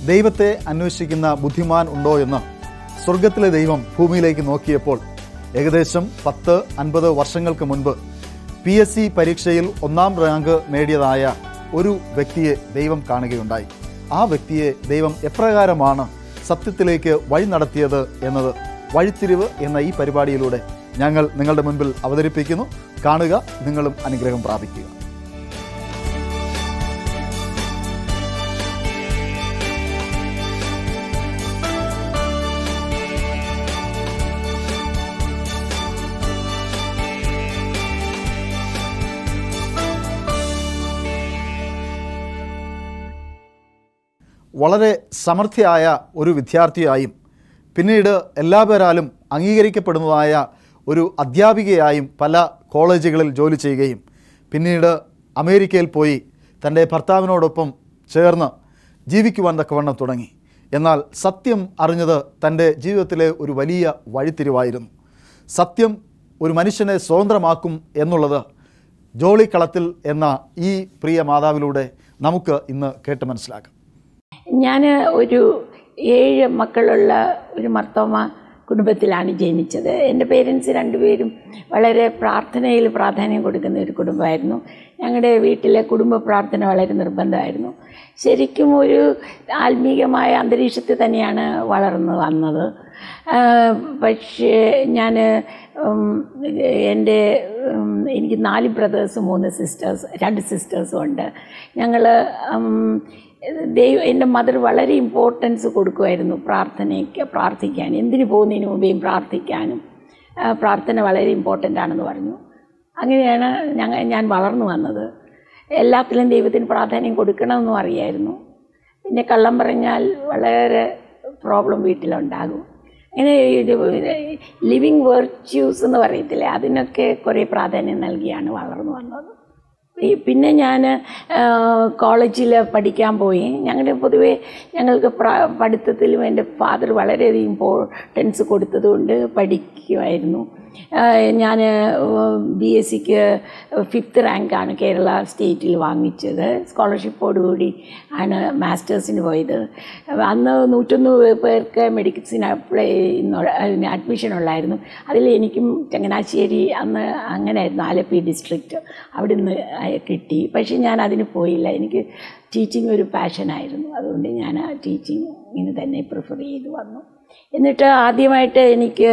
ദൈവത്തെ അന്വേഷിക്കുന്ന ബുദ്ധിമാൻ ഉണ്ടോ എന്ന് സ്വർഗത്തിലെ ദൈവം ഭൂമിയിലേക്ക് നോക്കിയപ്പോൾ ഏകദേശം പത്ത് അൻപത് വർഷങ്ങൾക്ക് മുൻപ് പി എസ് സി പരീക്ഷയിൽ ഒന്നാം റാങ്ക് നേടിയതായ ഒരു വ്യക്തിയെ ദൈവം കാണുകയുണ്ടായി ആ വ്യക്തിയെ ദൈവം എപ്രകാരമാണ് സത്യത്തിലേക്ക് വഴി നടത്തിയത് എന്നത് വഴിത്തിരിവ് എന്ന ഈ പരിപാടിയിലൂടെ ഞങ്ങൾ നിങ്ങളുടെ മുൻപിൽ അവതരിപ്പിക്കുന്നു കാണുക നിങ്ങളും അനുഗ്രഹം പ്രാപിക്കുക വളരെ സമർത്ഥയായ ഒരു വിദ്യാർത്ഥിയായും പിന്നീട് എല്ലാവരാലും അംഗീകരിക്കപ്പെടുന്നതായ ഒരു അധ്യാപികയായും പല കോളേജുകളിൽ ജോലി ചെയ്യുകയും പിന്നീട് അമേരിക്കയിൽ പോയി തൻ്റെ ഭർത്താവിനോടൊപ്പം ചേർന്ന് ജീവിക്കുവാൻ തക്കവണ്ണം തുടങ്ങി എന്നാൽ സത്യം അറിഞ്ഞത് തൻ്റെ ജീവിതത്തിലെ ഒരു വലിയ വഴിത്തിരിവായിരുന്നു സത്യം ഒരു മനുഷ്യനെ സ്വതന്ത്രമാക്കും എന്നുള്ളത് ജോളിക്കളത്തിൽ എന്ന ഈ പ്രിയ മാതാവിലൂടെ നമുക്ക് ഇന്ന് കേട്ട് മനസ്സിലാക്കാം ഞാൻ ഒരു ഏഴ് മക്കളുള്ള ഒരു മർത്തോമ കുടുംബത്തിലാണ് ജനിച്ചത് എൻ്റെ പേരൻസ് രണ്ടുപേരും വളരെ പ്രാർത്ഥനയിൽ പ്രാധാന്യം കൊടുക്കുന്ന ഒരു കുടുംബമായിരുന്നു ഞങ്ങളുടെ വീട്ടിലെ കുടുംബ പ്രാർത്ഥന വളരെ നിർബന്ധമായിരുന്നു ശരിക്കും ഒരു ആത്മീകമായ അന്തരീക്ഷത്തിൽ തന്നെയാണ് വളർന്നു വന്നത് ആ, പക്ഷേ ഞാൻ എൻ്റെ ഉം, എനിക്ക് നാല് ബ്രദേഴ്സ് മൂന്ന് സിസ്റ്റേഴ്സ് രണ്ട് സിസ്റ്റേഴ്സും ഉണ്ട് ഞങ്ങൾ ദൈവം എൻ്റെ മദർ വളരെ ഇമ്പോർട്ടൻസ് കൊടുക്കുമായിരുന്നു പ്രാർത്ഥനയ്ക്ക് പ്രാർത്ഥിക്കാൻ എന്തിനു പോകുന്നതിന് മുമ്പേയും പ്രാർത്ഥിക്കാനും ആ, പ്രാർത്ഥന വളരെ ഇമ്പോർട്ടൻ്റ് ആണെന്ന് പറഞ്ഞു അങ്ങനെയാണ് ഞങ്ങൾ ഞാൻ വളർന്നു വന്നത് എല്ലാത്തിലും ദൈവത്തിന് പ്രാധാന്യം കൊടുക്കണമെന്നും അറിയായിരുന്നു പിന്നെ കള്ളം പറഞ്ഞാൽ വളരെ പ്രോബ്ലം വീട്ടിലുണ്ടാകും അങ്ങനെ ലിവിങ് വെർച്യൂസ് എന്ന് പറയത്തില്ലേ അതിനൊക്കെ കുറേ പ്രാധാന്യം നൽകിയാണ് വളർന്നു വന്നത് ഈ- പിന്നെ ഞാൻ കോളേജിൽ പഠിക്കാൻ പോയി ഞങ്ങളുടെ പൊതുവേ ഞങ്ങൾക്ക് പ്ര- പഠിത്തത്തിലും എൻ്റെ ഫാദർ വളരെയധികം ഇമ്പോർട്ടൻസ് കൊടുത്തതുകൊണ്ട് പഠിക്കുമായിരുന്നു ഞാൻ ബി എസ് സിക്ക് ഫിഫ്ത്ത് റാങ്കാണ് കേരള സ്റ്റേറ്റിൽ വാങ്ങിച്ചത് സ്കോളർഷിപ്പോടുകൂടി ആണ് മാസ്റ്റേഴ്സിന് പോയത് അന്ന് നൂറ്റൊന്ന് പേർക്ക് മെഡിക്കൽസിന് അപ്ലൈ അതിന് അഡ്മിഷൻ ഉള്ളായിരുന്നു അതിൽ എനിക്കും ചങ്ങനാശ്ശേരി അന്ന് അങ്ങനെയായിരുന്നു ആലപ്പി ഡിസ്ട്രിക്റ്റ് അവിടെ നിന്ന് കിട്ടി പക്ഷേ ഞാൻ അതിന് പോയില്ല എനിക്ക് ടീച്ചിങ് ഒരു പാഷനായിരുന്നു അതുകൊണ്ട് ഞാൻ ആ ടീച്ചിങ്ങിന് തന്നെ പ്രിഫർ ചെയ്ത് വന്നു എന്നിട്ട് ആദ്യമായിട്ട് എനിക്ക്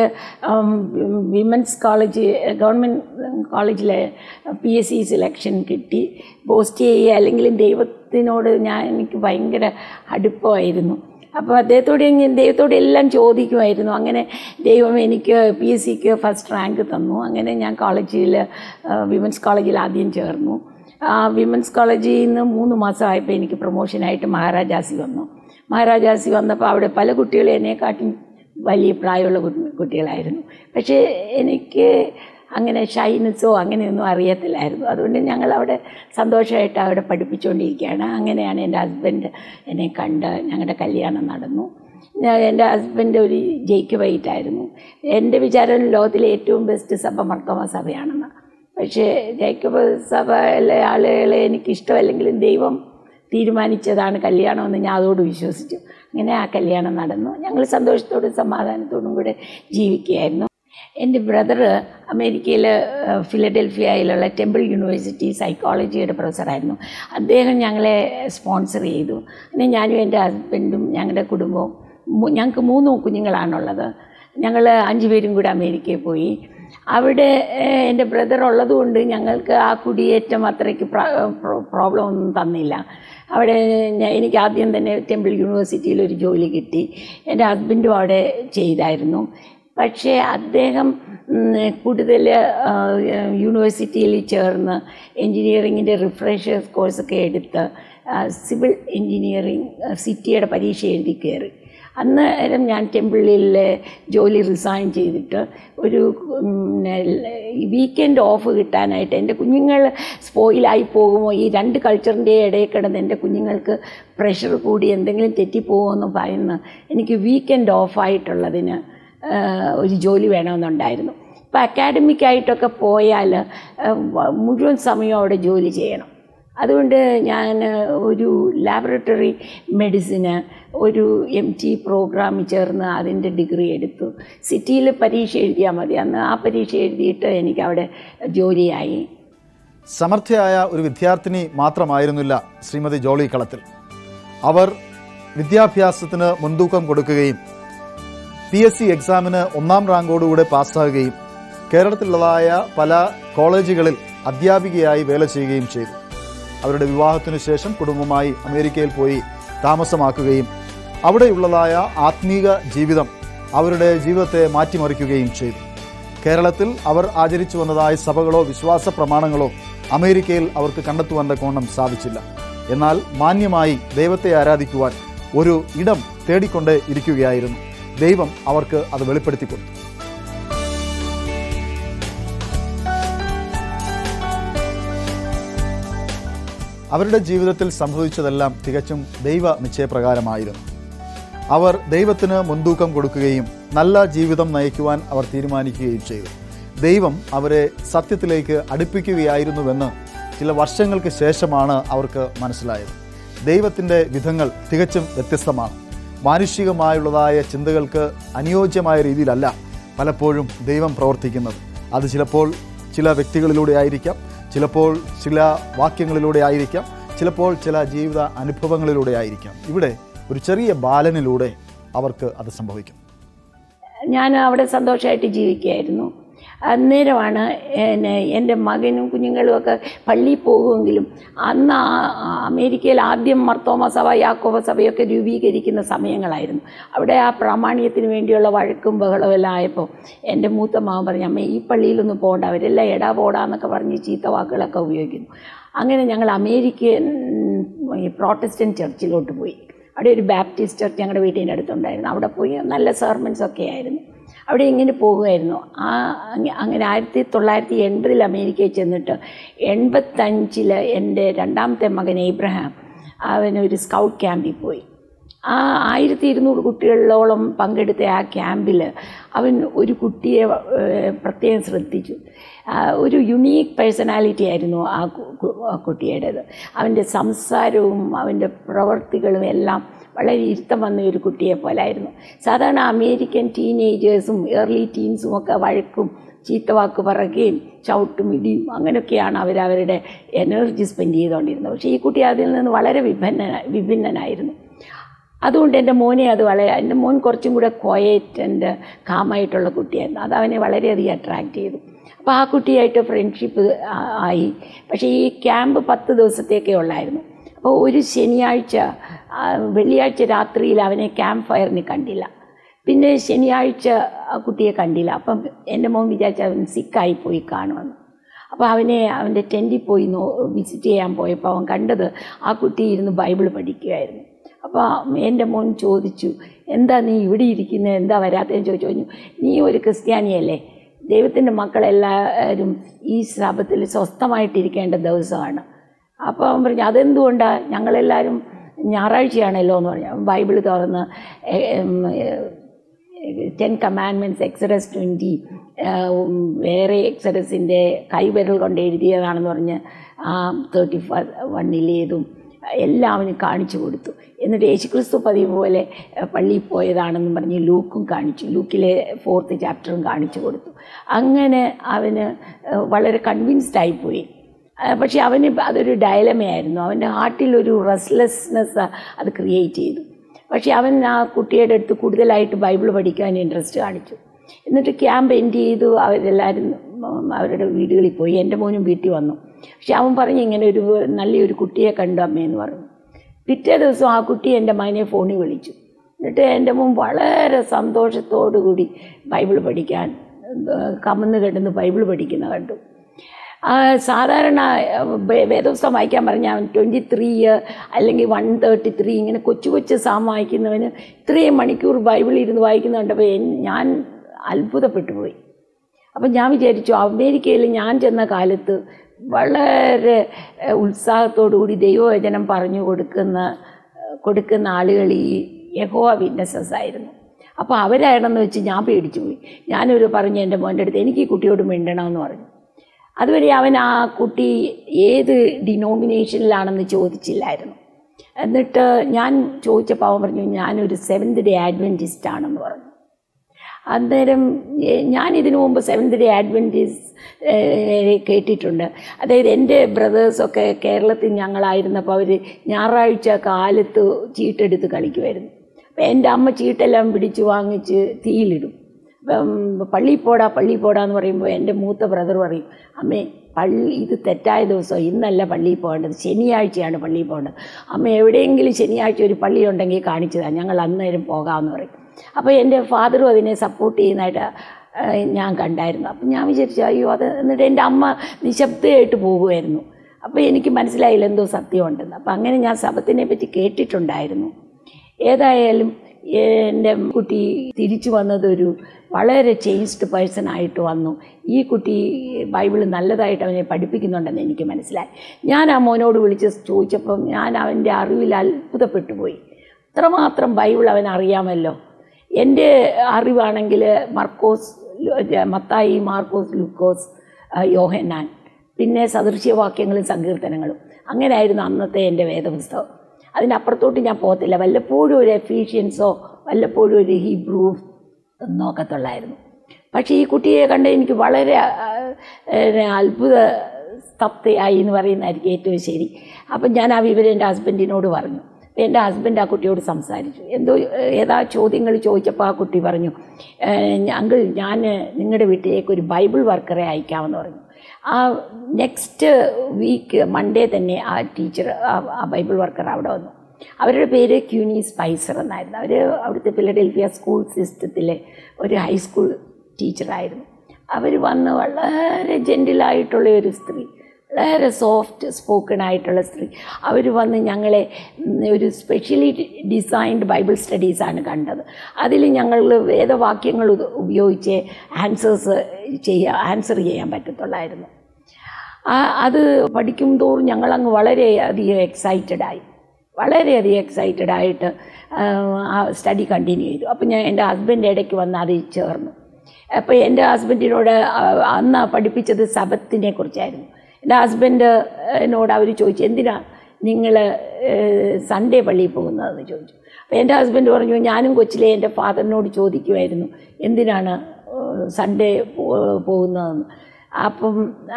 വിമൻസ് കോളേജ് ഗവൺമെൻറ് കോളേജിലെ പി എസ് സി സെലക്ഷൻ കിട്ടി പോസ്റ്റ് ചെയ്യുക അല്ലെങ്കിൽ ദൈവത്തിനോട് ഞാൻ എനിക്ക് ഭയങ്കര അടുപ്പമായിരുന്നു അപ്പോൾ അദ്ദേഹത്തോട് ഞാൻ ദൈവത്തോട് എല്ലാം ചോദിക്കുമായിരുന്നു അങ്ങനെ ദൈവം എനിക്ക് പി എസ് സിക്ക് ഫസ്റ്റ് റാങ്ക് തന്നു അങ്ങനെ ഞാൻ കോളേജിൽ വിമൻസ് കോളേജിൽ ആദ്യം ചേർന്നു ആ വിമൻസ് കോളേജിൽ നിന്ന് മൂന്ന് മാസമായപ്പോൾ എനിക്ക് പ്രൊമോഷനായിട്ട് മഹാരാജാസി വന്നു മഹാരാജാസി വന്നപ്പോൾ അവിടെ പല കുട്ടികളും എന്നെക്കാട്ടും വലിയ പ്രായമുള്ള കു- കുട്ടികളായിരുന്നു പക്ഷേ എനിക്ക് അങ്ങനെ ഷൈനസോ അങ്ങനെയൊന്നും അറിയത്തില്ലായിരുന്നു അതുകൊണ്ട് ഞങ്ങൾ അവിടെ സന്തോഷമായിട്ട് അവിടെ പഠിപ്പിച്ചുകൊണ്ടിരിക്കുകയാണ് അങ്ങനെയാണ് എൻ്റെ ഹസ്ബൻഡ് എന്നെ കണ്ട് ഞങ്ങളുടെ കല്യാണം നടന്നു ഞാൻ എൻ്റെ ഹസ്ബൻഡ് ഒരു ജയിക്ക് വൈറ്റായിരുന്നു എൻ്റെ വിചാരം ലോകത്തിലെ ഏറ്റവും ബെസ്റ്റ് സഭ മർത്തോമ സഭയാണെന്ന് പക്ഷേ ജേക്കബ് സഭയിലെ ആളുകളെ എനിക്കിഷ്ടമല്ലെങ്കിലും ദൈവം തീരുമാനിച്ചതാണ് കല്യാണമെന്ന് ഞാൻ അതോട് വിശ്വസിച്ചു അങ്ങനെ ആ കല്യാണം നടന്നു ഞങ്ങൾ സന്തോഷത്തോടും സമാധാനത്തോടും കൂടെ ജീവിക്കുകയായിരുന്നു എൻ്റെ ബ്രദർ അമേരിക്കയിൽ ഫിലഡൽഫിയയിലുള്ള ടെമ്പിൾ യൂണിവേഴ്സിറ്റി സൈക്കോളജിയുടെ പ്രൊഫസറായിരുന്നു അദ്ദേഹം ഞങ്ങളെ സ്പോൺസർ ചെയ്തു അങ്ങനെ ഞാനും എൻ്റെ ഹസ്ബൻഡും ഞങ്ങളുടെ കുടുംബവും മു- ഞങ്ങൾക്ക് മൂന്ന് കുഞ്ഞുങ്ങളാണുള്ളത് ഞങ്ങൾ അഞ്ച് പേരും കൂടെ അമേരിക്കയിൽ പോയി അവിടെ ഏഹ്, എൻ്റെ ബ്രദർ ഉള്ളതുകൊണ്ട് ഞങ്ങൾക്ക് ആ കുടിയേറ്റം അത്രയ്ക്ക് പ്രോബ്ലം ഒന്നും തന്നില്ല അവിടെ ഞാൻ- എനിക്ക് ആദ്യം തന്നെ ടെമ്പിൾ യൂണിവേഴ്സിറ്റിയിൽ ഒരു ജോലി കിട്ടി എൻ്റെ ഹസ്ബൻഡും അവിടെ ചെയ്തായിരുന്നു പക്ഷേ അദ്ദേഹം ഉം, കൂടുതൽ ആ, യൂണിവേഴ്സിറ്റിയിൽ ചേർന്ന് എൻജിനീയറിങ്ങിൻ്റെ റിഫ്രഷേഴ്സ് കോഴ്സൊക്കെ എടുത്ത് ആ, സിവിൽ എൻജിനീയറിങ് ആ, സിറ്റിയുടെ പരീക്ഷ എഴുതി കയറി അന്നേരം ഞാൻ ടെമ്പിളിലെ ജോലി റിസൈൻ ചെയ്തിട്ട് ഒരു വീക്കെൻഡ് ഓഫ് കിട്ടാനായിട്ട് എൻ്റെ കുഞ്ഞുങ്ങൾ സ്പോയിലായി പോകുമോ ഈ രണ്ട് കൾച്ചറിൻ്റെ ഇടയിൽ കിടന്ന് എൻ്റെ കുഞ്ഞുങ്ങൾക്ക് പ്രഷർ കൂടി എന്തെങ്കിലും തെറ്റിപ്പോകുമെന്ന് ഭയന്ന് എനിക്ക് വീക്കെൻഡ് ഓഫായിട്ടുള്ളതിന് ഒരു ജോലി വേണമെന്നുണ്ടായിരുന്നു ഇപ്പം അക്കാഡമിക്കായിട്ടൊക്കെ പോയാൽ മുഴുവൻ സമയം അവിടെ ജോലി ചെയ്യണം അതുകൊണ്ട് ഞാൻ ഒരു ലാബറട്ടറി മെഡിസിന് ഒരു എം ടി പ്രോഗ്രാമിൽ ചേർന്ന് അതിൻ്റെ ഡിഗ്രി എടുത്തു സിറ്റിയിൽ പരീക്ഷ എഴുതിയാൽ മതി അന്ന് ആ പരീക്ഷ എഴുതിയിട്ട് എനിക്ക് അവിടെ ജോലിയായി സമർത്ഥയായ ഒരു വിദ്യാർത്ഥിനി മാത്രമായിരുന്നില്ല ശ്രീമതി ജോളി കളത്തിൽ അവർ വിദ്യാഭ്യാസത്തിന് മുൻതൂക്കം കൊടുക്കുകയും പി എസ് സി എക്സാമിന് ഒന്നാം റാങ്കോടുകൂടെ പാസ്സാകുകയും കേരളത്തിലുള്ളതായ പല കോളേജുകളിൽ അധ്യാപികയായി വേല ചെയ്യുകയും ചെയ്തു അവരുടെ വിവാഹത്തിനു ശേഷം കുടുംബമായി അമേരിക്കയിൽ പോയി താമസമാക്കുകയും അവിടെയുള്ളതായ ആത്മീക ജീവിതം അവരുടെ ജീവിതത്തെ മാറ്റിമറിക്കുകയും ചെയ്തു കേരളത്തിൽ അവർ ആചരിച്ചു വന്നതായ സഭകളോ വിശ്വാസ പ്രമാണങ്ങളോ അമേരിക്കയിൽ അവർക്ക് കണ്ടെത്തുവാൻ കോണം സാധിച്ചില്ല എന്നാൽ മാന്യമായി ദൈവത്തെ ആരാധിക്കുവാൻ ഒരു ഇടം തേടിക്കൊണ്ട് ഇരിക്കുകയായിരുന്നു ദൈവം അവർക്ക് അത് വെളിപ്പെടുത്തി കൊടുത്തു അവരുടെ ജീവിതത്തിൽ സംഭവിച്ചതെല്ലാം തികച്ചും ദൈവ നിശ്ചയപ്രകാരമായിരുന്നു അവർ ദൈവത്തിന് മുൻതൂക്കം കൊടുക്കുകയും നല്ല ജീവിതം നയിക്കുവാൻ അവർ തീരുമാനിക്കുകയും ചെയ്തു ദൈവം അവരെ സത്യത്തിലേക്ക് അടുപ്പിക്കുകയായിരുന്നുവെന്ന് ചില വർഷങ്ങൾക്ക് ശേഷമാണ് അവർക്ക് മനസ്സിലായത് ദൈവത്തിൻ്റെ വിധങ്ങൾ തികച്ചും വ്യത്യസ്തമാണ് മാനുഷികമായുള്ളതായ ചിന്തകൾക്ക് അനുയോജ്യമായ രീതിയിലല്ല പലപ്പോഴും ദൈവം പ്രവർത്തിക്കുന്നത് അത് ചിലപ്പോൾ ചില വ്യക്തികളിലൂടെ ആയിരിക്കാം ചിലപ്പോൾ ചില വാക്യങ്ങളിലൂടെ ആയിരിക്കാം ചിലപ്പോൾ ചില ജീവിത അനുഭവങ്ങളിലൂടെ ആയിരിക്കാം ഇവിടെ ഒരു ചെറിയ ബാലനിലൂടെ അവർക്ക് അത് സംഭവിക്കും ഞാൻ അവിടെ സന്തോഷമായിട്ട് ജീവിക്കുകയായിരുന്നു അന്നേരമാണ് എന്നെ എൻ്റെ മകനും കുഞ്ഞുങ്ങളും ഒക്കെ പള്ളിയിൽ പോകുമെങ്കിലും അന്ന് ആ- ആ അമേരിക്കയിൽ ആദ്യം മർത്തോമ സഭ യാക്കോബ സഭയൊക്കെ രൂപീകരിക്കുന്ന സമയങ്ങളായിരുന്നു അവിടെ ആ പ്രാമാണ്യത്തിന് വേണ്ടിയുള്ള വഴക്കും ബഹളവും എല്ലാം ആയപ്പോൾ എൻ്റെ മൂത്ത മാവൻ പറഞ്ഞു അമ്മ ഈ പള്ളിയിലൊന്നും പോകണ്ട അവരെല്ലാം എടാ പോടാന്നൊക്കെ പറഞ്ഞ് ചീത്ത വാക്കുകളൊക്കെ ഉപയോഗിക്കുന്നു അങ്ങനെ ഞങ്ങൾ അമേരിക്കൻ ഈ പ്രോട്ടസ്റ്റൻറ്റ് ചർച്ചിലോട്ട് പോയി അവിടെ ഒരു ബാപ്റ്റിസ്റ്റ് ചർച്ച് ഞങ്ങളുടെ വീട്ടിൻ്റെ അടുത്തുണ്ടായിരുന്നു അവിടെ പോയി നല്ല സെർമൻസ് ഒക്കെ ആയിരുന്നു അവിടെ ഇങ്ങനെ പോകുമായിരുന്നു ആ അങ്ങ- അങ്ങനെ ആയിരത്തി തൊള്ളായിരത്തി എൺപതിൽ അമേരിക്കയിൽ ചെന്നിട്ട് എൺപത്തഞ്ചിൽ എൻ്റെ രണ്ടാമത്തെ മകൻ ഇബ്രഹാം അവനൊരു സ്കൗട്ട് ക്യാമ്പിൽ പോയി ആ ആയിരത്തി ഇരുന്നൂറ് കുട്ടികളോളം പങ്കെടുത്ത ആ ക്യാമ്പിൽ അവൻ ഒരു കുട്ടിയെ ഏഹ്, പ്രത്യേകം ശ്രദ്ധിച്ചു ആ, ഒരു യുണീക്ക് പേഴ്സണാലിറ്റി ആയിരുന്നു ആ കു- കു- ആ കുട്ടിയുടേത് അവൻ്റെ സംസാരവും അവൻ്റെ പ്രവർത്തികളും എല്ലാം വളരെ ഇരുത്തം വന്ന ഒരു കുട്ടിയെ പോലായിരുന്നു സാധാരണ അമേരിക്കൻ ടീനേജേഴ്സും ഏർലി ടീൻസും ഒക്കെ വഴക്കും ചീത്തവാക്ക് പറയുകയും ചവിട്ടും ഇടിയും അങ്ങനെയൊക്കെയാണ് അവർ അവരുടെ എനർജി സ്പെൻഡ് ചെയ്തുകൊണ്ടിരുന്നത് പക്ഷേ ഈ കുട്ടി അതിൽ നിന്ന് വളരെ വിഭിന്ന വിഭിന്നനായിരുന്നു അതുകൊണ്ട് എൻ്റെ മോനെ അത് വളരെ എൻ്റെ മോൻ കുറച്ചും കൂടെ ക്വയറ്റ് ആൻഡ് കാമായിട്ടുള്ള കുട്ടിയായിരുന്നു അത് അവനെ വളരെയധികം അട്രാക്റ്റ് ചെയ്തു അപ്പോൾ ആ കുട്ടിയായിട്ട് ഫ്രണ്ട്ഷിപ്പ് ആയി പക്ഷേ ഈ ക്യാമ്പ് പത്ത് ദിവസത്തേക്കേ ഉള്ളായിരുന്നു അപ്പോൾ ഒരു ശനിയാഴ്ച ആ, വെള്ളിയാഴ്ച രാത്രിയിൽ അവനെ ക്യാമ്പ് ഫയറിന് കണ്ടില്ല പിന്നെ ശനിയാഴ്ച ആ കുട്ടിയെ കണ്ടില്ല അപ്പം എൻ്റെ മോൻ വിചാരിച്ച അവൻ സിക്കായി പോയി കാണുമെന്ന് അപ്പോൾ അവനെ അവൻ്റെ ടെൻറ്റിൽ പോയി നോ വിസിറ്റ് ചെയ്യാൻ പോയപ്പോൾ അവൻ കണ്ടത് ആ കുട്ടി ഇരുന്ന് ബൈബിൾ പഠിക്കുകയായിരുന്നു അപ്പോൾ എൻ്റെ മോൻ ചോദിച്ചു എന്താ നീ ഇവിടെ ഇരിക്കുന്നത് എന്താ വരാത്തതെന്ന് ചോദിച്ചു പറഞ്ഞു നീ ഒരു ക്രിസ്ത്യാനിയല്ലേ ദൈവത്തിൻ്റെ മക്കളെല്ലാവരും ഈ ശാപത്തിൽ സ്വസ്ഥമായിട്ടിരിക്കേണ്ട ദിവസമാണ് അപ്പോൾ അവൻ പറഞ്ഞു അതെന്തുകൊണ്ടാണ് ഞങ്ങളെല്ലാവരും ഞായറാഴ്ചയാണല്ലോ എന്ന് പറഞ്ഞു അവൻ ബൈബിൾ തുറന്ന് uh- um, ten commandments Exodus twenty വേറെ എക്സഡസിൻ്റെ കൈവിരൽ കൊണ്ട് എഴുതിയതാണെന്ന് പറഞ്ഞ് ആ തേർട്ടി വണ്ണിലേതും എല്ലാം അവന് കാണിച്ചു കൊടുത്തു എന്നിട്ട് യേശുക്രിസ്തു പതിവ് പോലെ ഏഹ്, പള്ളിയിൽ പോയതാണെന്നും പറഞ്ഞ് ലൂക്കും കാണിച്ചു ലൂക്കിലെ ഫോർത്ത് ചാപ്റ്ററും കാണിച്ചു കൊടുത്തു അങ്ങനെ അവന് ഏഹ്, വളരെ കൺവിൻസ്ഡ് ആയിപ്പോയി ആ, പക്ഷേ അവന് അതൊരു ഡയലമയായിരുന്നു അവൻ്റെ ഹാർട്ടിൽ ഒരു റെസ്ലെസ്നെസ് അത് ക്രിയേറ്റ് ചെയ്തു പക്ഷേ അവൻ ആ കുട്ടിയുടെ അടുത്ത് കൂടുതലായിട്ട് ബൈബിൾ പഠിക്കാൻ ഇൻട്രസ്റ്റ് കാണിച്ചു എന്നിട്ട് ക്യാമ്പ് എൻഡ് ചെയ്തു അവരെല്ലാവരും ഉം, അവരുടെ വീടുകളിൽ പോയി എൻ്റെ മോനും വീട്ടിൽ വന്നു പക്ഷെ അവൻ പറഞ്ഞു ഇങ്ങനെ ഒരു നല്ലൊരു കുട്ടിയെ കണ്ടു അമ്മയെന്ന് പറഞ്ഞു പിറ്റേ ദിവസം ആ കുട്ടി എൻ്റെ മകനെ ഫോണിൽ വിളിച്ചു എന്നിട്ട് എൻ്റെ മോൻ വളരെ സന്തോഷത്തോടു കൂടി ബൈബിൾ പഠിക്കാൻ ഏഹ്, കമന്ന് കിടന്ന് ബൈബിൾ പഠിക്കുന്ന കണ്ടു ആ, സാധാരണ ഏഹ്, വേ- വേദപുസ്തകം വായിക്കാൻ പറഞ്ഞ അവൻ ട്വൻറ്റി ത്രീ അല്ലെങ്കിൽ വൺ തേർട്ടി ത്രീ ഇങ്ങനെ കൊച്ചു കൊച്ചു സാം വായിക്കുന്നവന് ഇത്രയും മണിക്കൂർ ബൈബിൾ ഇരുന്ന് വായിക്കുന്ന കണ്ടപ്പോൾ എൻ- ഞാൻ അത്ഭുതപ്പെട്ടു പോയി അപ്പം ഞാൻ വിചാരിച്ചു അമേരിക്കയിൽ ഞാൻ ചെന്ന കാലത്ത് വളരെ ഏഹ്, ഉത്സാഹത്തോടു കൂടി ദൈവവചനം പറഞ്ഞു കൊടുക്കുന്ന ഏഹ്, കൊടുക്കുന്ന ആളുകൾ ഈ യഹോവ വിറ്റ്നസസ് ആയിരുന്നു അപ്പോൾ അവരാണെന്ന് വെച്ച് ഞാൻ പേടിച്ചു പോയി ഞാനൊരു പറഞ്ഞു എൻ്റെ മോൻ്റെ അടുത്ത് എനിക്ക് ഈ കുട്ടിയോട് മിണ്ടണമെന്ന് പറഞ്ഞു അതുവരെ അവൻ ആ കുട്ടി ഏത് ഡിനോമിനേഷനിലാണെന്ന് ചോദിച്ചില്ലായിരുന്നു എന്നിട്ട് ഞാൻ ചോദിച്ചപ്പോൾ അവൻ പറഞ്ഞു ഞാനൊരു സെവൻത് ഡേ ആഡ്വൻറ്റിസ്റ്റ് ആണെന്ന് പറഞ്ഞു അന്നേരം എ- ഞാൻ ഇതിനു മുമ്പ് സെവൻത് ഡേ അഡ്വൻറ്റീസ് കേട്ടിട്ടുണ്ട് അതായത് എൻ്റെ ബ്രദേഴ്സൊക്കെ കേരളത്തിൽ ഞങ്ങളായിരുന്നപ്പോൾ അവർ ഞായറാഴ്ച കാലത്ത് ചീട്ടെടുത്ത് കളിക്കുമായിരുന്നു അപ്പം എൻ്റെ അമ്മ ചീട്ടെല്ലാം പിടിച്ച് വാങ്ങിച്ച് തീയിലിടും അപ്പം പള്ളിയിൽ പോടാ പള്ളിയിൽ പോടാന്ന് പറയുമ്പോൾ എൻ്റെ മൂത്ത ബ്രദർ പറയും അമ്മേ പള്ളി ഇത് തെറ്റായ ദിവസം ഇന്നല്ല പള്ളിയിൽ പോകേണ്ടത് ശനിയാഴ്ചയാണ് പള്ളിയിൽ പോകേണ്ടത് അമ്മ എവിടെയെങ്കിലും ശനിയാഴ്ച ഒരു പള്ളി ഉണ്ടെങ്കിൽ കാണിച്ചതാണ് ഞങ്ങൾ അന്നേരം പോകാമെന്ന് പറയും അപ്പോൾ എൻ്റെ ഫാദറും അതിനെ സപ്പോർട്ട് ചെയ്യുന്നതായിട്ട് ആ, ഞാൻ കണ്ടായിരുന്നു അപ്പം ഞാൻ വിചാരിച്ചു അയ്യോ അത് എന്നിട്ട് എൻ്റെ അമ്മ നിശബ്ദമായിട്ട് പോകുമായിരുന്നു അപ്പോൾ എനിക്ക് മനസ്സിലായില്ല എന്തോ സത്യമുണ്ടെന്ന് അപ്പം അങ്ങനെ ഞാൻ ശബത്തിനെ പറ്റി കേട്ടിട്ടുണ്ടായിരുന്നു ഏതായാലും എൻ്റെ കുട്ടി തിരിച്ചു വന്നതൊരു വളരെ ചേഞ്ച്ഡ് പേഴ്സൺ ആയിട്ട് വന്നു ഈ കുട്ടി ബൈബിൾ നല്ലതായിട്ട് അവനെ പഠിപ്പിക്കുന്നുണ്ടെന്ന് എനിക്ക് മനസ്സിലായി ഞാൻ ആ മോനോട് വിളിച്ച് ചോദിച്ചപ്പം ഞാൻ അവൻ്റെ അറിവിൽ അത്ഭുതപ്പെട്ടു പോയി അത്രമാത്രം ബൈബിൾ അവൻ അറിയാമല്ലോ എൻ്റെ അറിവാണെങ്കിൽ മർക്കോസ് മത്തായി മാർക്കോസ് ലൂക്കോസ് ആ, യോഹന്നാൻ പിന്നെ സദൃശ്യവാക്യങ്ങളും സങ്കീർത്തനങ്ങളും അങ്ങനെയായിരുന്നു അന്നത്തെ എൻ്റെ വേദപുസ്തകം അതിനപ്പുറത്തോട്ട് ഞാൻ പോകത്തില്ല വല്ലപ്പോഴും ഒരു എഫീഷ്യൻസോ വല്ലപ്പോഴും ഒരു ഹീബ്രൂ നോക്കത്തുള്ളായിരുന്നു പക്ഷേ ഈ കുട്ടിയെ കണ്ട് എനിക്ക് വളരെ ആ, ഏ, അത്ഭുത സ്തബ്ധയായി എന്ന് പറയുന്നതായിരിക്കും ഏറ്റവും ശരി അപ്പം ഞാൻ ആ വിവരം എൻ്റെ ഹസ്ബൻഡിനോട് പറഞ്ഞു അപ്പം എൻ്റെ ഹസ്ബൻഡ് ആ കുട്ടിയോട് സംസാരിച്ചു എന്തോ ഏ, ഏതാ ചോദ്യങ്ങൾ ചോദിച്ചപ്പോൾ ആ കുട്ടി പറഞ്ഞു അങ്കിൾ ഞാൻ നിങ്ങളുടെ വീട്ടിലേക്ക് ഒരു ബൈബിൾ വർക്കറെ അയക്കാമെന്ന് പറഞ്ഞു ആ നെക്സ്റ്റ് വീക്ക് മൺഡേ തന്നെ ആ ടീച്ചർ ആ ബൈബിൾ വർക്കർ അവിടെ വന്നു അവരുടെ പേര് ക്യൂനി സ്പൈസർ എന്നായിരുന്നു അവർ അവിടുത്തെ ഫിലഡൽഫിയ സ്കൂൾ സിസ്റ്റത്തിലെ ഒരു ഹൈസ്കൂൾ ടീച്ചറായിരുന്നു അവർ വന്ന് വളരെ ജെൻറ്റിലായിട്ടുള്ള ഒരു സ്ത്രീ വളരെ സോഫ്റ്റ് സ്പോക്കൺ ആയിട്ടുള്ള സ്ത്രീ അവർ വന്ന് ഞങ്ങളെ ഉം, ഒരു സ്പെഷ്യലി ഡിസൈൻഡ് ബൈബിൾ സ്റ്റഡീസാണ് കണ്ടത് അതിൽ ഞങ്ങൾ വേദവാക്യങ്ങൾ ഉപ- ഉപയോഗിച്ച് ആൻസേഴ്സ് ചെയ്യാൻ ആൻസർ ചെയ്യാൻ പറ്റത്തുള്ളായിരുന്നു ആ അത് പഠിക്കും തോറും ഞങ്ങളങ്ങ് വളരെയധികം എക്സൈറ്റഡ് ആയി വളരെയധികം എക്സൈറ്റഡ് ആയിട്ട് ആ, ആ സ്റ്റഡി കണ്ടിന്യൂ ചെയ്തു അപ്പം ഞാൻ എൻ്റെ ഹസ്ബൻഡ് ഇടയ്ക്ക് വന്ന് അതിൽ ചേർന്നു അപ്പോൾ എൻ്റെ ഹസ്ബൻഡിനോട് ആ- അന്ന് പഠിപ്പിച്ചത് സബത്തിനെ കുറിച്ചായിരുന്നു എൻ്റെ ഹസ്ബൻഡ് എന്നോട് അവർ ചോദിച്ചു എന്തിനാ നിങ്ങൾ സൺഡേ പള്ളിയിൽ പോകുന്നതെന്ന് ചോദിച്ചു അപ്പോൾ എൻ്റെ ഹസ്ബൻഡ് പറഞ്ഞു ഞാനും കൊച്ചിലെ എൻ്റെ ഫാദറിനോട് ചോദിക്കുമായിരുന്നു എന്തിനാണ് സൺഡേ പോകുന്നതെന്ന് അപ്പം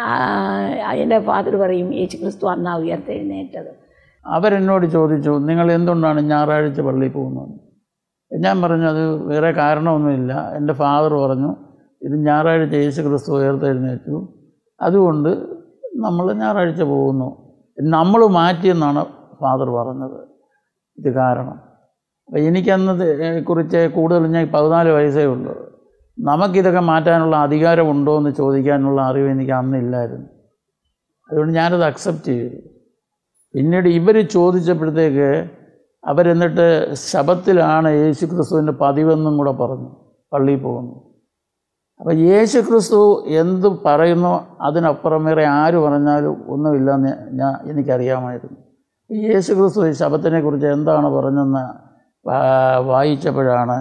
ആ, എൻ്റെ ഫാദർ പറയും യേശു ക്രിസ്തു അന്നാ ഉയർത്തെഴുന്നേറ്റത് അവരെന്നോട് ചോദിച്ചു നിങ്ങൾ എന്തുകൊണ്ടാണ് ഞായറാഴ്ച പള്ളിയിൽ പോകുന്നത് ഞാൻ പറഞ്ഞു അത് വേറെ കാരണമൊന്നുമില്ല എൻ്റെ ഫാദർ പറഞ്ഞു ഇത് ഞായറാഴ്ച യേശു ക്രിസ്തു ഉയർത്തെഴുന്നേറ്റു അതുകൊണ്ട് നമ്മൾ ഞായറാഴ്ച പോകുന്നു നമ്മൾ മാറ്റിയെന്നാണ് ഫാദർ പറഞ്ഞത് ഇത് കാരണം അപ്പം എനിക്കന്ന് ഇത് കുറിച്ച് കൂടുതൽ ഞാൻ പതിനാല് വയസ്സേ ഉള്ളൂ നമുക്കിതൊക്കെ മാറ്റാനുള്ള അധികാരമുണ്ടോ എന്ന് ചോദിക്കാനുള്ള അറിവ് എനിക്ക് അന്നില്ലായിരുന്നു അതുകൊണ്ട് ഞാനത് അക്സെപ്റ്റ് ചെയ്തു പിന്നീട് ഇവർ ചോദിച്ചപ്പോഴത്തേക്ക് അവരെന്നിട്ട് ശബത്തിലാണ് യേശു ക്രിസ്തുവിൻ്റെ പതിവെന്നും കൂടെ പറഞ്ഞു പള്ളിയിൽ പോകുന്നു അപ്പോൾ യേശു ക്രിസ്തു എന്ത് പറയുന്നു അതിനപ്പുറം വേറെ ആര് പറഞ്ഞാലും ഒന്നുമില്ലെന്ന് ഞാൻ എനിക്കറിയാമായിരുന്നു യേശു ക്രിസ്തു ഈ ശബത്തിനെ കുറിച്ച് എന്താണ് പറഞ്ഞതെന്ന് വാ- വായിച്ചപ്പോഴാണ്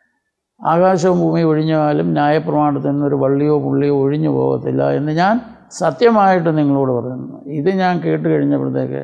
ആകാശവും ഭൂമി ഒഴിഞ്ഞാലും ന്യായപ്രമാണത്തിൽ നിന്നൊരു വള്ളിയോ പുള്ളിയോ ഒഴിഞ്ഞു പോകത്തില്ല എന്ന് ഞാൻ സത്യമായിട്ട് നിങ്ങളോട് പറയുന്നു ഇത് ഞാൻ കേട്ട് കഴിഞ്ഞപ്പോഴത്തേക്ക്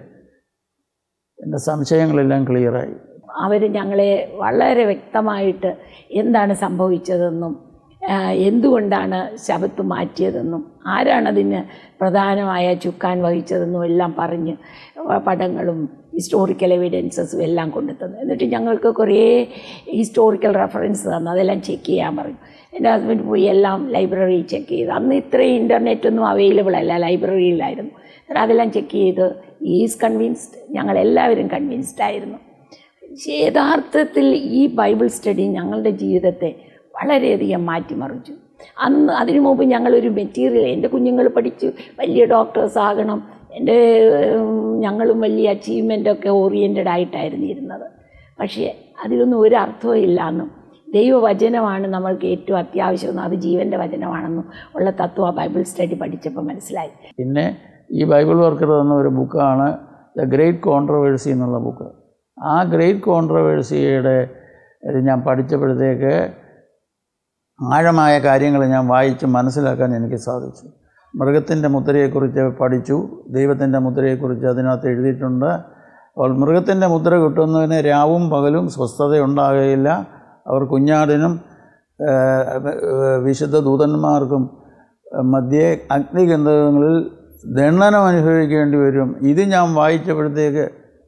എൻ്റെ സംശയങ്ങളെല്ലാം ക്ലിയറായി അവർ ഞങ്ങളെ വളരെ വ്യക്തമായിട്ട് എന്താണ് സംഭവിച്ചതെന്നും ആ, എന്തുകൊണ്ടാണ് ശബത്ത് മാറ്റിയതെന്നും ആരാണതിന് പ്രധാനമായ ചുക്കാൻ വഹിച്ചതെന്നും എല്ലാം പറഞ്ഞ് പടങ്ങളും ഹിസ്റ്റോറിക്കൽ എവിഡൻസസും എല്ലാം കൊണ്ടുതന്നു എന്നിട്ട് ഞങ്ങൾക്ക് കുറേ ഹിസ്റ്റോറിക്കൽ റെഫറൻസ് തന്നു അതെല്ലാം ചെക്ക് ചെയ്യാൻ പറഞ്ഞു എൻ്റെ ഹസ്ബൻഡ് പോയി എല്ലാം ലൈബ്രറി ചെക്ക് ചെയ്തു അന്ന് ഇത്രയും ഇൻ്റർനെറ്റൊന്നും അവൈലബിൾ അല്ല ലൈബ്രറിയിലായിരുന്നു എന്നിട്ട് അതെല്ലാം ചെക്ക് ചെയ്ത് ഈസ് കൺവിൻസ്ഡ് ഞങ്ങളെല്ലാവരും കൺവിൻസ്ഡ് ആയിരുന്നു യഥാർത്ഥത്തിൽ ഈ ബൈബിൾ സ്റ്റഡി ഞങ്ങളുടെ ജീവിതത്തെ വളരെയധികം മാറ്റിമറിച്ചു അന്ന് അതിനു മുമ്പ് ഞങ്ങളൊരു മെറ്റീരിയൽ എൻ്റെ കുഞ്ഞുങ്ങൾ പഠിച്ച് വലിയ ഡോക്ടേഴ്സ് ആകണം എൻ്റെ ഉം, ഞങ്ങളും വലിയ അച്ചീവ്മെൻ്റൊക്കെ ഓറിയൻറ്റഡ് ആയിട്ടായിരുന്നു ഇരുന്നത് പക്ഷേ അതിലൊന്നും ഒരു അർത്ഥവും ഇല്ലാന്നും ദൈവവചനമാണ് നമ്മൾക്ക് ഏറ്റവും അത്യാവശ്യം അത് ജീവൻ്റെ വചനമാണെന്നും ഉള്ള തത്വം ആ ബൈബിൾ സ്റ്റഡി പഠിച്ചപ്പോൾ മനസ്സിലായി പിന്നെ ഈ ബൈബിൾ വർക്കർ തന്ന ഒരു ബുക്കാണ് ദ ഗ്രേറ്റ് കോൺട്രവേഴ്സി എന്നുള്ള ബുക്ക് ആ ഗ്രേറ്റ് കോൺട്രവേഴ്സിയുടെ ഇത് ഞാൻ പഠിച്ചപ്പോഴത്തേക്ക് ആഴമായ കാര്യങ്ങൾ ഞാൻ വായിച്ച് മനസ്സിലാക്കാൻ എനിക്ക് സാധിച്ചു മൃഗത്തിൻ്റെ മുദ്രയെക്കുറിച്ച് പഠിച്ചു ദൈവത്തിൻ്റെ മുദ്രയെക്കുറിച്ച് അതിനകത്ത് എഴുതിയിട്ടുണ്ട് അപ്പോൾ മൃഗത്തിൻ്റെ മുദ്ര കിട്ടുന്നതിന് രാവും പകലും സ്വസ്ഥത ഉണ്ടാകുകയില്ല അവർ കുഞ്ഞാടിനും ഏഹ്, വിശുദ്ധ ദൂതന്മാർക്കും മധ്യേ അഗ്നിഗന്ധകങ്ങളിൽ ദണ്ഡനം അനുഭവിക്കേണ്ടി വരും ഇത് ഞാൻ വായിച്ചപ്പോഴത്തേക്ക്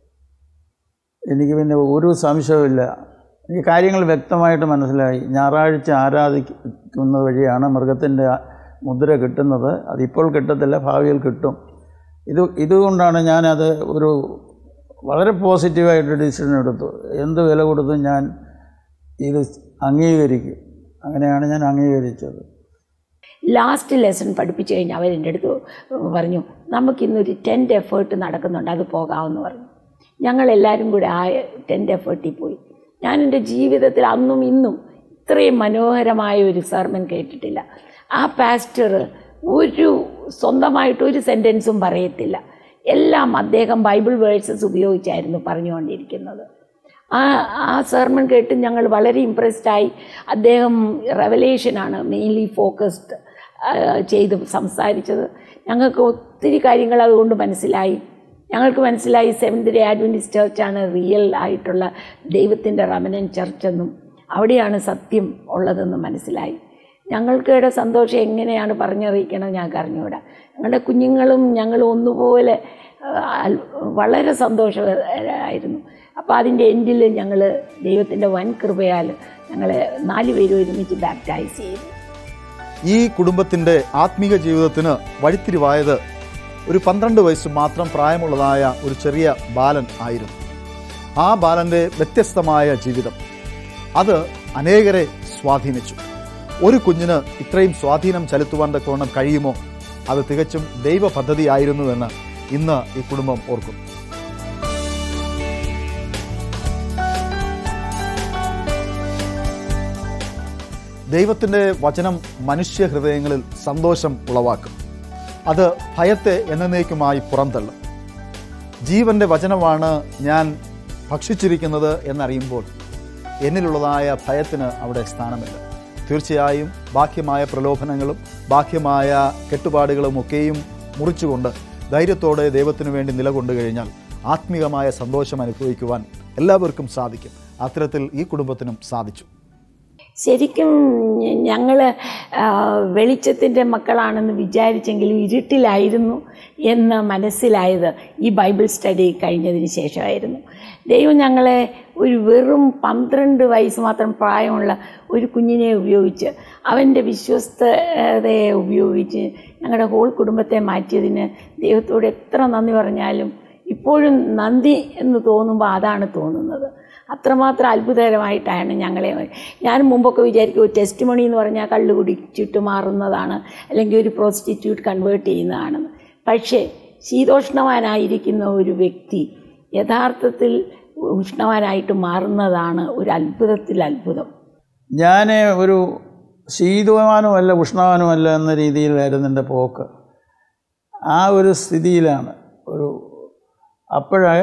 എനിക്ക് പിന്നെ ഒരു സംശയവുമില്ല ഈ കാര്യങ്ങൾ വ്യക്തമായിട്ട് മനസ്സിലായി ഞായറാഴ്ച ആരാധിക്കുന്നത് വഴിയാണ് മൃഗത്തിൻ്റെ മുദ്ര കിട്ടുന്നത് അതിപ്പോൾ കിട്ടത്തില്ല ഭാവിയിൽ കിട്ടും ഇത് ഇതുകൊണ്ടാണ് ഞാനത് ഒരു വളരെ പോസിറ്റീവായിട്ട് ഡിസിഷൻ എടുത്തു എന്ത് വില കൊടുത്തും ഞാൻ ഇത് അംഗീകരിക്കും അങ്ങനെയാണ് ഞാൻ അംഗീകരിച്ചത് ലാസ്റ്റ് ലെസൺ പഠിപ്പിച്ചു കഴിഞ്ഞാൽ അവരെൻ്റെ അടുത്ത് പറഞ്ഞു നമുക്കിന്നൊരു ടെൻറ്റ് എഫേർട്ട് നടക്കുന്നുണ്ട് അത് പോകാമെന്ന് പറഞ്ഞു ഞങ്ങളെല്ലാവരും കൂടെ ആ ടെൻറ്റ് എഫേർട്ടിൽ പോയി ഞാൻ എൻ്റെ ജീവിതത്തിൽ അന്നും ഇന്നും ഇത്രയും മനോഹരമായ ഒരു സർമൻ കേട്ടിട്ടില്ല ആ പാസ്റ്റർ ഒരു സ്വന്തമായിട്ട് ഒരു സെൻറ്റൻസും പറയത്തില്ല എല്ലാം അദ്ദേഹം ബൈബിൾ വേഴ്സസ് ഉപയോഗിച്ചായിരുന്നു പറഞ്ഞുകൊണ്ടിരിക്കുന്നത് ആ ആ സർമൺ കേട്ട് ഞങ്ങൾ വളരെ ഇമ്പ്രസ്ഡ് ആയി അദ്ദേഹം റെവലേഷനാണ് മെയിൻലി ഫോക്കസ്ഡ് ചെയ്ത് സംസാരിച്ചത് ഞങ്ങൾക്ക് ഒത്തിരി കാര്യങ്ങൾ അതുകൊണ്ട് മനസ്സിലായി ഞങ്ങൾക്ക് മനസ്സിലായി സെവൻത് ഡേ ആഡ്വൻറ്റിസ്റ്റ് ചർച്ചാണ് റിയൽ ആയിട്ടുള്ള ദൈവത്തിൻ്റെ റമനൻ ചർച്ചെന്നും അവിടെയാണ് സത്യം ഉള്ളതെന്ന് മനസ്സിലായി ഞങ്ങൾക്കിടെ സന്തോഷം എങ്ങനെയാണ് പറഞ്ഞറിയിക്കണം ഞങ്ങൾക്ക് അറിഞ്ഞുകൂടാ ഞങ്ങളുടെ കുഞ്ഞുങ്ങളും ഞങ്ങളും ഒന്നുപോലെ ആ, അൽ- വളരെ സന്തോഷമായിരുന്നു അപ്പോൾ അതിൻ്റെ എൻഡിൽ ഞങ്ങൾ ദൈവത്തിൻ്റെ വൻ കൃപയാൽ ഞങ്ങളെ നാല് പേരും ഒരുമിച്ച് ബാപ്റ്റൈസ് ചെയ്തു ഈ കുടുംബത്തിന്റെ ആത്മീക ജീവിതത്തിന് വഴിത്തിരിവായത് ഒരു പന്ത്രണ്ട് വയസ്സ് മാത്രം പ്രായമുള്ളതായ ഒരു ചെറിയ ബാലൻ ആയിരുന്നു ആ ബാലന്റെ വ്യത്യസ്തമായ ജീവിതം അത് അനേകരെ സ്വാധീനിച്ചു ഒരു കുഞ്ഞിന് ഇത്രയും സ്വാധീനം ചെലുത്തുവാൻ തക്കവണ്ണം കഴിയുമോ അത് തികച്ചും ദൈവ പദ്ധതിയായിരുന്നുവെന്ന് ഇന്ന് ഈ കുടുംബം ഓർക്കും ദൈവത്തിൻ്റെ വചനം മനുഷ്യ ഹൃദയങ്ങളിൽ സന്തോഷം ഉളവാക്കും അത് ഭയത്തെ എന്നേക്കുമായി പുറന്തള്ളും ജീവന്റെ വചനമാണ് ഞാൻ ഭക്ഷിച്ചിരിക്കുന്നത് എന്നറിയുമ്പോൾ എന്നിലുള്ളതായ ഭയത്തിന് അവിടെ സ്ഥാനമില്ല തീർച്ചയായും ബാഹ്യമായ പ്രലോഭനങ്ങളും ബാഹ്യമായ കെട്ടുപാടുകളും ഒക്കെയും മുറിച്ചുകൊണ്ട് ധൈര്യത്തോടെ ദൈവത്തിനു വേണ്ടി നിലകൊണ്ടു കഴിഞ്ഞാൽ ആത്മീകമായ സന്തോഷം അനുഭവിക്കുവാൻ എല്ലാവർക്കും സാധിക്കും അത്തരത്തിൽ ഈ കുടുംബത്തിനും സാധിച്ചു ശരിക്കും ഞങ്ങൾ വെളിച്ചത്തിൻ്റെ മക്കളാണെന്ന് വിചാരിച്ചെങ്കിലും ഇരുട്ടിലായിരുന്നു എന്ന് മനസ്സിലായത് ഈ ബൈബിൾ സ്റ്റഡി കഴിഞ്ഞതിന് ശേഷമായിരുന്നു ദൈവം ഞങ്ങളെ ഒരു വെറും പന്ത്രണ്ട് വയസ്സ് മാത്രം പ്രായമുള്ള ഒരു കുഞ്ഞിനെ ഉപയോഗിച്ച് അവൻ്റെ വിശ്വസ്തതയെ ഉപയോഗിച്ച് ഞങ്ങളുടെ ഹോൾ കുടുംബത്തെ മാറ്റിയതിന് ദൈവത്തോട് എത്ര നന്ദി പറഞ്ഞാലും ഇപ്പോഴും നന്ദി എന്ന് തോന്നുമ്പോൾ അതാണ് തോന്നുന്നത് അത്രമാത്രം അത്ഭുതകരമായിട്ടാണ് ഞങ്ങളെ ഞാൻ മുമ്പൊക്കെ വിചാരിക്കും ഒരു ടെസ്റ്റ് മണി എന്ന് പറഞ്ഞാൽ കള്ളു കുടിച്ചിട്ട് മാറുന്നതാണ് അല്ലെങ്കിൽ ഒരു പ്രോസ്റ്റിറ്റ്യൂട്ട് കൺവേർട്ട് ചെയ്യുന്നതാണെന്ന് പക്ഷേ ശീതോഷ്ണവാനായിരിക്കുന്ന ഒരു വ്യക്തി യഥാർത്ഥത്തിൽ ഉഷ്ണവാനായിട്ട് മാറുന്നതാണ് ഒരു അത്ഭുതത്തിൽ അത്ഭുതം ഞാൻ ഒരു ശീതവാനുമല്ല ഉഷ്ണവാനുമല്ല എന്ന രീതിയിലായിരുന്നു എൻ്റെ പോക്ക് ആ ഒരു സ്ഥിതിയിലാണ് ഒരു അപ്പോഴേ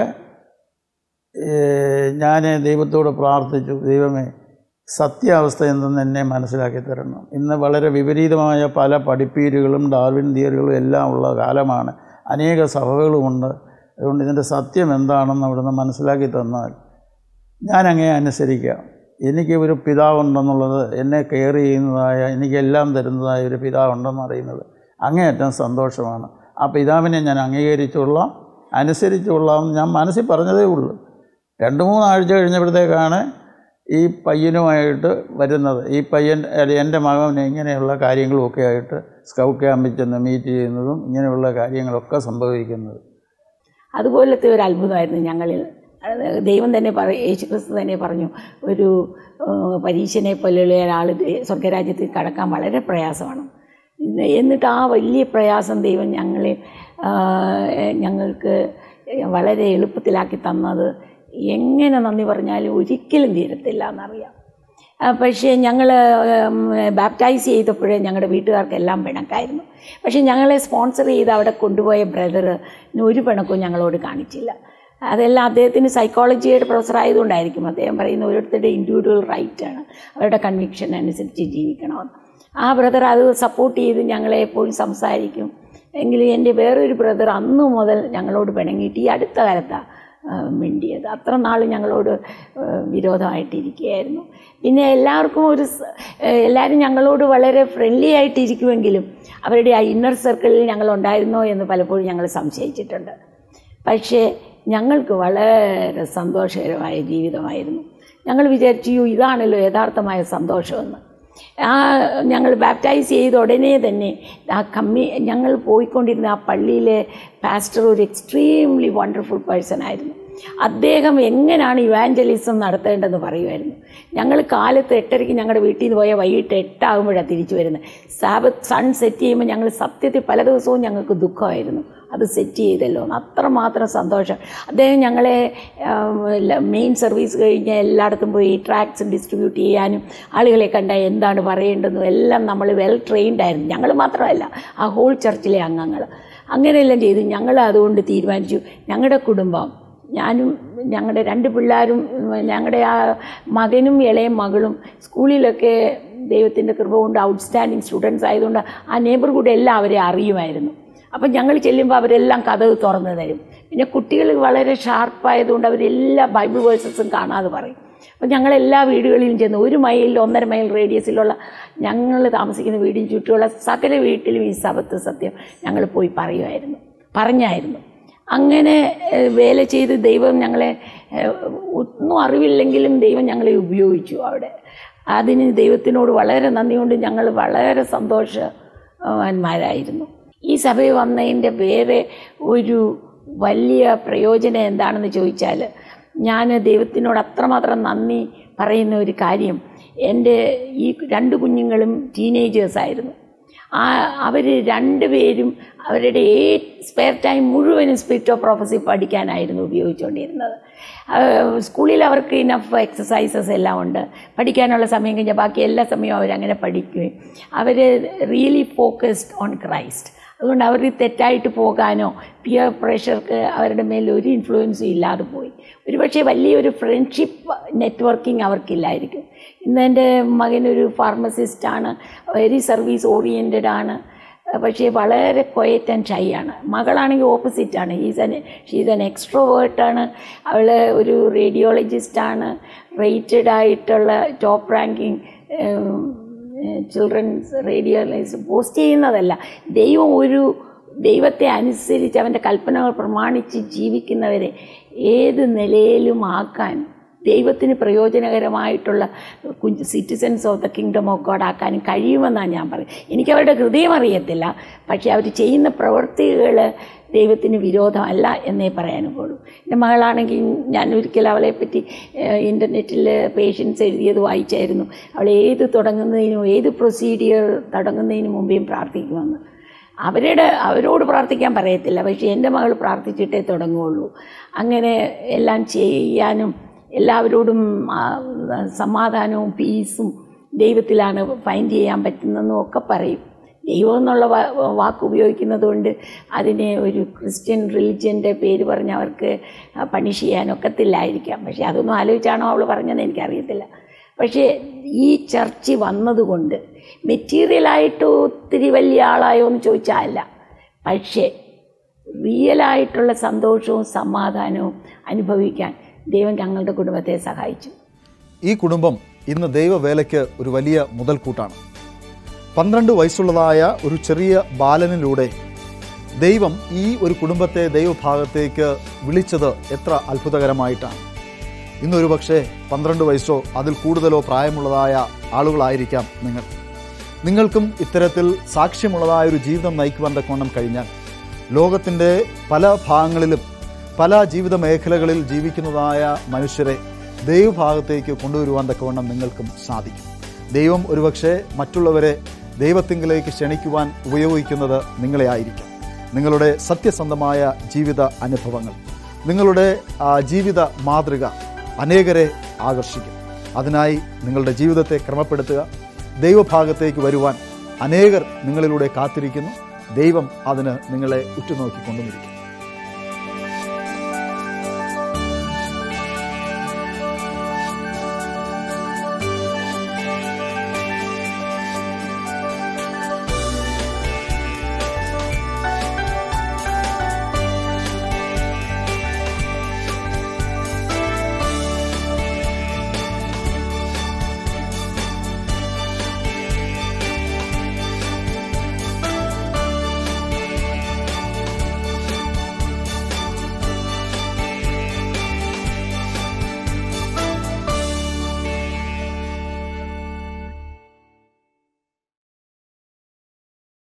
ഞാൻ ദൈവത്തോട് പ്രാർത്ഥിച്ചു ദൈവമേ സത്യാവസ്ഥ എന്തെന്ന് എന്നെ മനസ്സിലാക്കി തരണം ഇന്ന് വളരെ വിപരീതമായ പല പഠിപ്പീരുകളും ഡാർവിൻ തിയറികളും എല്ലാം ഉള്ള കാലമാണ് അനേക സഭകളുമുണ്ട് അതുകൊണ്ട് ഇതിൻ്റെ സത്യം എന്താണെന്ന് അവിടുന്ന് മനസ്സിലാക്കി തന്നാൽ ഞാൻ അങ്ങേ അനുസരിക്കാം എനിക്ക് ഒരു പിതാവുണ്ടെന്നുള്ളത് എന്നെ കെയർ ചെയ്യുന്നതായ എനിക്കെല്ലാം തരുന്നതായ ഒരു പിതാവുണ്ടെന്ന് അറിയുന്നത് അങ്ങേയറ്റം സന്തോഷമാണ് ആ പിതാവിനെ ഞാൻ അംഗീകരിച്ചുകൊള്ളാം അനുസരിച്ചുകൊള്ളാം ഞാൻ മനസ്സിൽ പറഞ്ഞതേ ഉള്ളൂ രണ്ട് മൂന്നാഴ്ച കഴിഞ്ഞപ്പോഴത്തേക്കാണ് ഈ പയ്യനുമായിട്ട് വരുന്നത് ഈ പയ്യൻ അല്ല, എൻ്റെ മകൻ ഇങ്ങനെയുള്ള കാര്യങ്ങളുമൊക്കെ ആയിട്ട് സ്കൗട്ട് ക്യാമ്പിൽ ചെന്ന് മീറ്റ് ചെയ്യുന്നതും ഇങ്ങനെയുള്ള കാര്യങ്ങളൊക്കെ സംഭവിക്കുന്നത് അതുപോലത്തെ ഒരു അത്ഭുതമായിരുന്നു ഞങ്ങളിൽ അത് ദൈവം തന്നെ പറ യേശുക്രിസ്തു തന്നെ പറഞ്ഞു ഒരു ആ, പരീശനെ പോലെയുള്ള ഒരാൾ ദേ- സ്വർഗരാജ്യത്തിൽ കടക്കാൻ വളരെ പ്രയാസമാണ് ഇന്ന് എന്നിട്ട് ആ വലിയ പ്രയാസം ദൈവം ഞങ്ങളെ ആ, ഞങ്ങൾക്ക് വളരെ എളുപ്പത്തിലാക്കി തന്നത് എങ്ങനെ നന്ദി പറഞ്ഞാലും ഒരിക്കലും തീരത്തില്ല എന്നറിയാം ആ, പക്ഷേ ഞങ്ങൾ ബാപ്റ്റൈസ് ചെയ്തപ്പോഴേ ഞങ്ങളുടെ വീട്ടുകാർക്കെല്ലാം പിണക്കായിരുന്നു പക്ഷേ ഞങ്ങളെ സ്പോൺസർ ചെയ്ത് അവിടെ കൊണ്ടുപോയ ബ്രദർ ഒരു പിണക്കവും ഞങ്ങളോട് കാണിച്ചില്ല അതെല്ലാം അദ്ദേഹത്തിന് സൈക്കോളജിയുടെ പ്രൊഫസർ ആയതുകൊണ്ടായിരിക്കും അദ്ദേഹം പറയുന്ന ഓരോരുത്തരുടെ ഇൻഡിവിജ്വൽ റൈറ്റാണ് അവരുടെ കൺവിക്ഷൻ അനുസരിച്ച് ജീവിക്കണമെന്ന് ആ ബ്രദർ അത് സപ്പോർട്ട് ചെയ്ത് ഞങ്ങളെ എപ്പോഴും സംസാരിക്കും എങ്കിലും എൻ്റെ വേറൊരു ബ്രദർ അന്നു മുതൽ ഞങ്ങളോട് പിണങ്ങിയിട്ട് ഈ അടുത്ത കാലത്താണ് മിണ്ടിയത് അത്ര നാൾ ഞങ്ങളോട് ആ, വിരോധമായിട്ടിരിക്കുകയായിരുന്നു പിന്നെ എല്ലാവർക്കും ഒരു സ- ഏഹ് എല്ലാവരും ഞങ്ങളോട് വളരെ ഫ്രണ്ട്ലി ആയിട്ടിരിക്കുമെങ്കിലും അവരുടെ ആ ഇന്നർ സർക്കിളിൽ ഞങ്ങൾ ഉണ്ടായിരുന്നോ എന്ന് പലപ്പോഴും ഞങ്ങൾ സംശയിച്ചിട്ടുണ്ട് പക്ഷേ ഞങ്ങൾക്ക് വളരെ സന്തോഷകരമായ ജീവിതമായിരുന്നു ഞങ്ങൾ വിചാരിച്ചു "യ്യോ, ഇതാണല്ലോ യഥാർത്ഥമായ സന്തോഷമെന്ന് ആ ഞങ്ങൾ ബാപ്റ്റൈസ് ചെയ്ത ഉടനെ തന്നെ ആ കമ്മി ഞങ്ങൾ പോയിക്കൊണ്ടിരുന്ന ആ പള്ളിയിലെ പാസ്റ്റർ ഒരു എക്സ്ട്രീംലി വണ്ടർഫുൾ പേഴ്സൺ ആയിരുന്നു അദ്ദേഹം എങ്ങനെയാണ് ഇവാഞ്ചലിസം നടത്തേണ്ടതെന്ന് പറയുമായിരുന്നു ഞങ്ങൾ കാലത്ത് എട്ടരയ്ക്ക് ഞങ്ങളുടെ വീട്ടിൽ നിന്ന് പോയാൽ വൈകിട്ട് എട്ടാകുമ്പോഴാണ് തിരിച്ചു വരുന്നത് സാബത്ത് സൺ സെറ്റ് ചെയ്യുമ്പോൾ ഞങ്ങൾ സത്യത്തിൽ പല ദിവസവും ഞങ്ങൾക്ക് ദുഃഖമായിരുന്നു അത് സെറ്റ് ചെയ്തല്ലോ എന്ന് അത്രമാത്രം സന്തോഷം അദ്ദേഹം ഞങ്ങളെ മെയിൻ സർവീസ് കഴിഞ്ഞ് എല്ലായിടത്തും പോയി ട്രാക്സ് ഡിസ്ട്രിബ്യൂട്ട് ചെയ്യാനും ആളുകളെ കണ്ടാൽ എന്താണ് പറയേണ്ടതെന്നും എല്ലാം നമ്മൾ വെൽ ട്രെയിൻഡ് ആയിരുന്നു ഞങ്ങൾ മാത്രമല്ല ആ ഹോൾ ചർച്ചിലെ അംഗങ്ങൾ അങ്ങനെയെല്ലാം ചെയ്തു ഞങ്ങൾ അതുകൊണ്ട് തീരുമാനിച്ചു ഞങ്ങളുടെ കുടുംബം ഞാനും ഞങ്ങളുടെ രണ്ട് പിള്ളേരും ഞങ്ങളുടെ ആ മകനും ഇളയ മകളും സ്കൂളിലൊക്കെ ദൈവത്തിൻ്റെ കൃപ കൊണ്ട് ഔട്ട്സ്റ്റാൻഡിങ് സ്റ്റുഡൻസ് ആയതുകൊണ്ട് ആ നെയ്ബർഹുഡ് എല്ലാം അവരെ അറിയുമായിരുന്നു അപ്പം ഞങ്ങൾ ചെല്ലുമ്പോൾ അവരെല്ലാം കഥക് തുറന്നു തരും പിന്നെ കുട്ടികൾ വളരെ ഷാർപ്പായതുകൊണ്ട് അവരെല്ലാ ബൈബിൾ വേഴ്സസും കാണാതെ പറയും അപ്പം ഞങ്ങൾ എല്ലാ വീടുകളിലും ചെന്ന് ഒരു മൈൽ ഒന്നര മൈൽ റേഡിയസിലുള്ള ഞങ്ങൾ താമസിക്കുന്ന വീടിന് ചുറ്റുമുള്ള സകല വീട്ടിലും ഈ സബത്ത് സത്യം ഞങ്ങൾ പോയി പറയുമായിരുന്നു പറഞ്ഞായിരുന്നു അങ്ങനെ ഏഹ്, വേല ചെയ്ത് ദൈവം ഞങ്ങളെ ഏഹ്, ഒന്നും അറിവില്ലെങ്കിലും ദൈവം ഞങ്ങളെ ഉപയോഗിച്ചു അവിടെ അതിന് ദൈവത്തിനോട് വളരെ നന്ദി കൊണ്ട് ഞങ്ങൾ വളരെ സന്തോഷവാന്മാരായിരുന്നു ഈ സഭയിൽ വന്നതിൻ്റെ വേറെ ഒരു വലിയ പ്രയോജനം എന്താണെന്ന് ചോദിച്ചാൽ ഞാൻ ദൈവത്തിനോട് അത്രമാത്രം നന്ദി പറയുന്ന ഒരു കാര്യം എൻ്റെ ഈ രണ്ട് കുഞ്ഞുങ്ങളും ടീനേജേഴ്സായിരുന്നു ആ അവർ രണ്ടുപേരും അവരുടെ ഏ സ്പെയർ ടൈം മുഴുവനും സ്പിരിറ്റ് ഓഫ് പ്രൊഫസി പഠിക്കാനായിരുന്നു ഉപയോഗിച്ചുകൊണ്ടിരുന്നത് ആ, സ്കൂളിൽ അവർക്ക് ഇനഫ് എക്സസൈസസ് എല്ലാം ഉണ്ട് പഠിക്കാനുള്ള സമയം കഴിഞ്ഞാൽ ബാക്കി എല്ലാ സമയവും അവരങ്ങനെ പഠിക്കുകയും അവർ റിയലി ഫോക്കസ്ഡ് ഓൺ ക്രൈസ്റ്റ് അതുകൊണ്ട് അവർ തെറ്റായിട്ട് പോകാനോ പിയർ പ്രഷർക്ക് അവരുടെ മേൽ ഒരു ഇൻഫ്ലുവൻസും ഇല്ലാതെ പോയി ഒരുപക്ഷെ വലിയൊരു ഫ്രണ്ട്ഷിപ്പ് നെറ്റ്വർക്കിംഗ് അവർക്കില്ലായിരിക്കും ഇന്ന് എൻ്റെ മകനൊരു ഫാർമസിസ്റ്റാണ് വെരി സർവീസ് ഓറിയൻറ്റഡ് ആണ് പക്ഷേ വളരെ ക്വയറ്റ് ആൻഡ് ഷൈ ആണ് മകളാണെങ്കിൽ ഓപ്പോസിറ്റാണ് ഈസ് അൻ ഷീസ് അൻ എക്സ്ട്രോവേർട്ടാണ് അവൾ ഒരു റേഡിയോളജിസ്റ്റാണ് റേറ്റഡ് ആയിട്ടുള്ള ടോപ്പ് റാങ്കിങ് ചിൽഡ്രൻസ് റേഡിയോലൈസ് പോസ്റ്റ് ചെയ്യുന്നതല്ല ദൈവം ഒരു ദൈവത്തെ അനുസരിച്ച് അവൻ്റെ കൽപ്പനകൾ പ്രമാണിച്ച് ജീവിക്കുന്നവരെ ഏത് നിലയിലും ആക്കാൻ ദൈവത്തിന് പ്രയോജനകരമായിട്ടുള്ള കുഞ്ഞ് citizens of the kingdom of God ആക്കാനും കഴിയുമെന്നാണ് ഞാൻ പറയുന്നത് എനിക്ക് അവരുടെ ഹൃദയം അറിയത്തില്ല പക്ഷേ അവർ ചെയ്യുന്ന പ്രവൃത്തികൾ ദൈവത്തിന് വിരോധമല്ല എന്നേ പറയാനുള്ളൂ എൻ്റെ മകളാണെങ്കിൽ ഞാൻ ഒരിക്കൽ അവളെ പറ്റി ഇൻ്റർനെറ്റിൽ പേഷ്യൻസ് എഴുതിയത് വായിച്ചായിരുന്നു അവൾ ഏത് തുടങ്ങുന്നതിനും ഏത് പ്രൊസീഡിയർ തുടങ്ങുന്നതിന് മുമ്പേയും പ്രാർത്ഥിക്കുമെന്ന് അവരുടെ അവരോട് പ്രാർത്ഥിക്കാൻ പറയത്തില്ല പക്ഷേ എൻ്റെ മകൾ പ്രാർത്ഥിച്ചിട്ടേ തുടങ്ങുകയുള്ളൂ അങ്ങനെ എല്ലാം ചെയ്യാനും എല്ലാവരോടും ആ, സമാധാനവും പീസും ദൈവത്തിലാണ് ഫൈൻഡ് ചെയ്യാൻ പറ്റുന്നതെന്നും ഒക്കെ പറയും ദൈവം എന്നുള്ള വാ- വാക്ക് ഉപയോഗിക്കുന്നത് കൊണ്ട് അതിനെ ഒരു ക്രിസ്ത്യൻ റിലിജ്യൻ്റെ പേര് പറഞ്ഞ് അവർക്ക് പണിഷ് ചെയ്യാനൊക്കത്തില്ലായിരിക്കാം പക്ഷേ അതൊന്നും ആലോചിച്ചാണോ അവൾ പറഞ്ഞതെന്ന് എനിക്കറിയത്തില്ല പക്ഷേ ഈ ചർച്ച് വന്നതുകൊണ്ട് മെറ്റീരിയലായിട്ട് ഒത്തിരി വലിയ ആളായോ എന്ന് ചോദിച്ചാൽ അല്ല പക്ഷേ റിയലായിട്ടുള്ള സന്തോഷവും സമാധാനവും അനുഭവിക്കാൻ ദൈവം ഞങ്ങളുടെ കുടുംബത്തെ സഹായിച്ചു ഈ കുടുംബം ഇന്ന് ദൈവവേലയ്ക്ക് ഒരു വലിയ മുതൽക്കൂട്ടാണ് പന്ത്രണ്ട് വയസ്സുള്ളതായ ഒരു ചെറിയ ബാലനിലൂടെ ദൈവം ഈ ഒരു കുടുംബത്തെ ദൈവഭാഗത്തേക്ക് വിളിച്ചത് എത്ര അത്ഭുതകരമായിട്ടാണ് ഇന്നൊരു പക്ഷേ പന്ത്രണ്ട് വയസ്സോ അതിൽ കൂടുതലോ പ്രായമുള്ളതായ ആളുകളായിരിക്കാം നിങ്ങൾ നിങ്ങൾക്കും ഇത്തരത്തിൽ സാക്ഷ്യമുള്ളതായ ഒരു ജീവിതം നയിക്കുവാൻ തക്കവണ്ണം കഴിഞ്ഞാൽ ലോകത്തിൻ്റെ പല ഭാഗങ്ങളിലും പല ജീവിത മേഖലകളിൽ ജീവിക്കുന്നതായ മനുഷ്യരെ ദൈവഭാഗത്തേക്ക് കൊണ്ടുവരുവാൻ തക്കവണ്ണം നിങ്ങൾക്കും സാധിക്കും ദൈവം ഒരുപക്ഷെ മറ്റുള്ളവരെ ദൈവത്തിങ്കിലേക്ക് ക്ഷണിക്കുവാൻ ഉപയോഗിക്കുന്നത് നിങ്ങളെ ആയിരിക്കാം നിങ്ങളുടെ സത്യസന്ധമായ ജീവിത അനുഭവങ്ങൾ നിങ്ങളുടെ ആ, ജീവിത മാതൃക അനേകരെ ആകർഷിക്കും അതിനായി നിങ്ങളുടെ ജീവിതത്തെ ക്രമപ്പെടുത്തുക ദൈവഭാഗത്തേക്ക് വരുവാൻ അനേകർ നിങ്ങളിലൂടെ കാത്തിരിക്കുന്നു ദൈവം അതിന് നിങ്ങളെ ഉറ്റുനോക്കിക്കൊണ്ടുമിരിക്കും